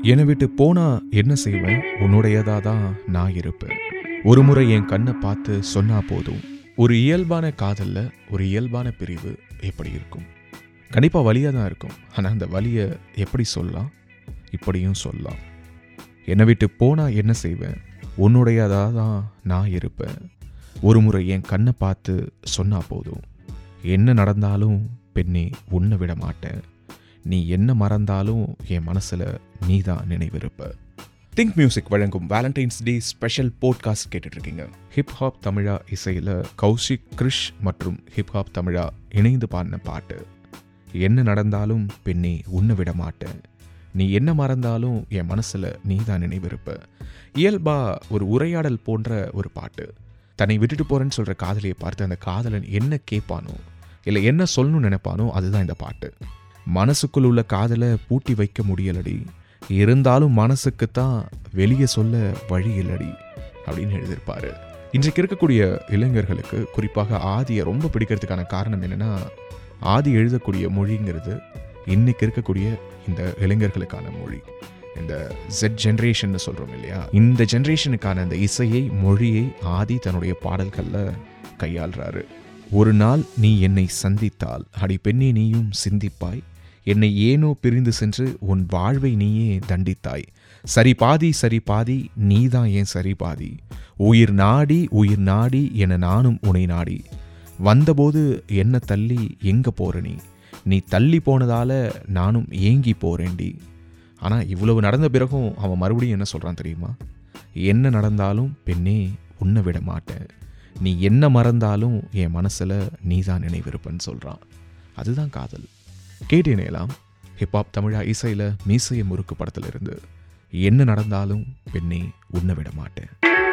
என்னை விட்டு போனா என்ன செய்வேன் உன்னுடையதா தான் நான் இருப்பேன் ஒரு முறை என் கண்ணை பார்த்து சொன்னா போதும் ஒரு இயல்பான காதல்ல ஒரு இயல்பான பிரிவு எப்படி இருக்கும் கண்டிப்பாக வலியாக தான் இருக்கும் ஆனால் அந்த வலியை எப்படி சொல்லலாம் இப்படியும் சொல்லலாம் என்னை விட்டு போனா என்ன செய்வேன் உன்னுடையதா தான் நான் இருப்பேன் ஒரு முறை என் கண்ணை பார்த்து சொன்னா போதும் என்ன நடந்தாலும் பெண்ணே உன்னை விட மாட்டேன் நீ என்ன மறந்தாலும் என் மனசுல நீ தான் நினைவிருப்ப திங்க் மியூசிக் வழங்கும் வேலண்டைன்ஸ் டே ஸ்பெஷல் போட்காஸ்ட் கேட்டுட்டு இருக்கீங்க ஹிப்ஹாப் தமிழா இசையில கௌஷிக் கிரிஷ் மற்றும் ஹிப்ஹாப் தமிழா இணைந்து பாடின பாட்டு என்ன நடந்தாலும் பெண்ணே உன்னை விட மாட்டேன் நீ என்ன மறந்தாலும் என் மனசுல நீ தான் நினைவிருப்ப இயல்பா ஒரு உரையாடல் போன்ற ஒரு பாட்டு தன்னை விட்டுட்டு போறேன்னு சொல்ற காதலியை பார்த்து அந்த காதலன் என்ன கேட்பானோ இல்லை என்ன சொல்லணும்னு நினைப்பானோ அதுதான் இந்த பாட்டு மனசுக்குள் உள்ள காதலை பூட்டி வைக்க முடியலடி இருந்தாலும் மனசுக்கு தான் வெளியே சொல்ல வழி இல்லடி அப்படின்னு எழுதியிருப்பாரு இன்றைக்கு இருக்கக்கூடிய இளைஞர்களுக்கு குறிப்பாக ஆதியை ரொம்ப பிடிக்கிறதுக்கான காரணம் என்னன்னா ஆதி எழுதக்கூடிய மொழிங்கிறது இன்னைக்கு இருக்கக்கூடிய இந்த இளைஞர்களுக்கான மொழி இந்த ஜெட் ஜென்ரேஷன் சொல்கிறோம் இல்லையா இந்த ஜென்ரேஷனுக்கான அந்த இசையை மொழியை ஆதி தன்னுடைய பாடல்களில் கையாள்றாரு ஒரு நாள் நீ என்னை சந்தித்தால் அடி பெண்ணே நீயும் சிந்திப்பாய் என்னை ஏனோ பிரிந்து சென்று உன் வாழ்வை நீயே தண்டித்தாய் சரி பாதி சரி பாதி நீதான் ஏன் சரி பாதி உயிர் நாடி உயிர் நாடி என நானும் உனை நாடி வந்தபோது என்ன தள்ளி எங்க போற நீ நீ தள்ளி போனதால நானும் ஏங்கி போறேன்டி ஆனா இவ்வளவு நடந்த பிறகும் அவன் மறுபடியும் என்ன சொல்றான் தெரியுமா என்ன நடந்தாலும் பெண்ணே உன்னை விட மாட்டேன் நீ என்ன மறந்தாலும் என் மனசுல நீ தான் நினைவிருப்பன்னு சொல்றான் அதுதான் காதல் கேட்டேனேலாம் ஹிப்ஹாப் தமிழா இசையில மீசைய முறுக்கு படத்துல இருந்து என்ன நடந்தாலும் பெண்ணே உன்னை விட மாட்டேன்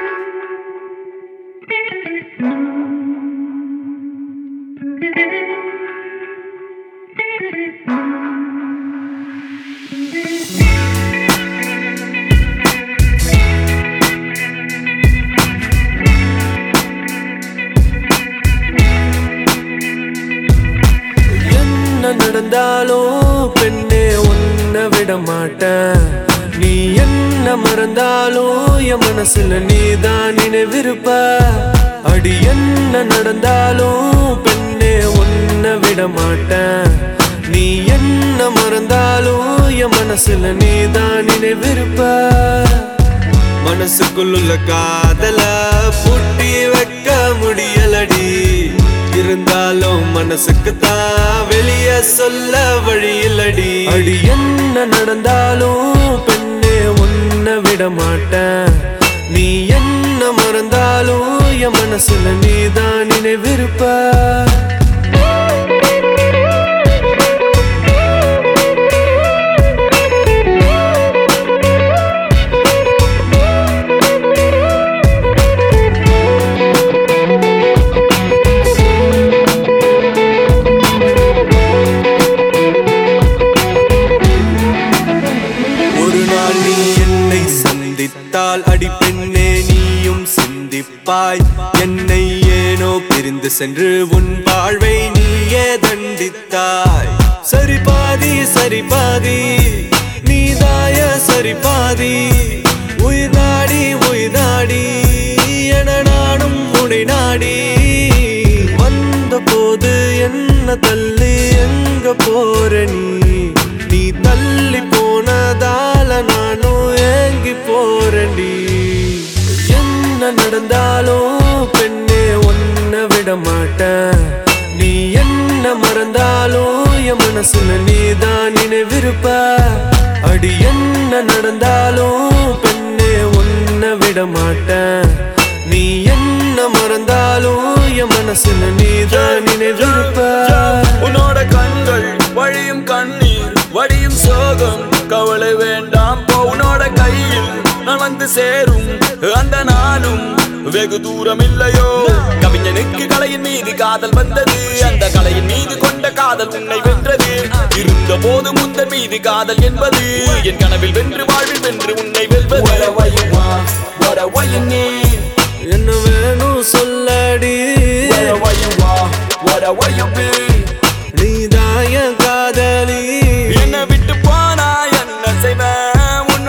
என்ன நடந்தாலும் பெண்ணே உன்னை விட மாட்டேன் நீ என்ன மறந்தாலும் என் மனசுல நீதான் நினைவிருப்ப அடி என்ன நடந்தாலும் பெண்ணே உன்னை விட மாட்டேன் நீ என்ன மறந்தாலும் என் மனசுல நீதான் நினைவிருப்ப மனசுக்குள்ள காதல பூட்டி வைக்க முடியலடி இருந்தாலும் மனசுக்கு தான் வெளிய சொல்ல வழி இல்லடி அடி என்ன நடந்தாலும் பெண்ணே உன்னை விட மாட்டேன் நீ என்ன மறந்தாலும் என் மனசுல நீதான் நினைவிருப்ப ஒரு நாள் நீ என்னை சந்தித்தால் அடி பெண்ணே நீயும் சிந்திப்பாய் என்னை ஏனோ பிரிந்து சென்று உன் வாழ்வை நீயே தண்டித்தாய் சரி பாதி சரி பாதி நீதாய சரி பாதி உயிர் நாடி உயிர் நாடி என நானும் உனை நாடி வந்த போது என்ன தள்ளி எங்க போற நீ நீ தள்ளி போனதால நானும் ஏங்கி போறேன்டி என்ன நடந்தாலும் பெண்ணே உன்னை விட மாட்டேன் நீ என்ன மறந்தாலும் என் மனசுல நீதான் நினைவிருப்ப அடி என்ன நடந்தாலும் பெண்ணே உன்னை விட மாட்டேன் நீ என்ன மறந்தாலும் என் மனசுல நீதான் நினைவிருப்ப உன்னோட கண்கள் வழியும் கண்ணீர் வடியும் சோகம் கவலை வேண்டாம் போ உன்னோட கையில் நான் வந்து சேரும் அந்த நானும் வெகு தூரம் இல்லையோ கவிஞனுக்கு கலையின் மீது காதல் வந்தது அந்த கலையின் மீது கொண்ட காதல் உன்னை வென்றது இருந்த போது முந்தன் மீது காதல் என்பது என் கனவில் வென்று வாழ்வில் வென்று உன்னை வெல்வது What a way you need என்ன வேணும் சொல்லடி Wherever you are, whatever you be நீதான் என் காதலி என்ன விட்டு போனா என்ன செய்வேன் உன்னோட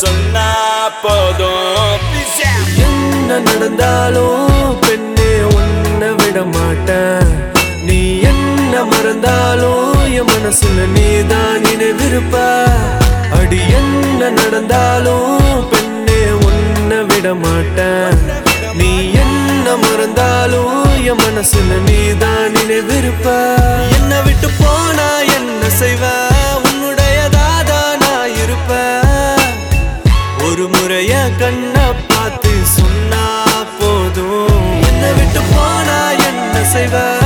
சொன்னா போதும் Peace out. என்ன நடந்தாலும் பெண்ணே உன்னை விட மாட்டேன் நீ என்ன மறந்தாலும் என் மனசுல நீதான் நினைவிருப்ப அடி என்ன நடந்தாலும் பெண்ணே உன்னை விட மாட்டேன் நீ என்ன மறந்தாலும் என் மனசுல நீதான் நினைவிருப்ப என்ன விட்டு போனா என்ன செய்வ உன்னுடையதாதான் நான் இருப்பேன் ஒரு முறைய கண்ண பார்த்து சொன்னா போதும் என்ன விட்டு போனா என்ன செய்வ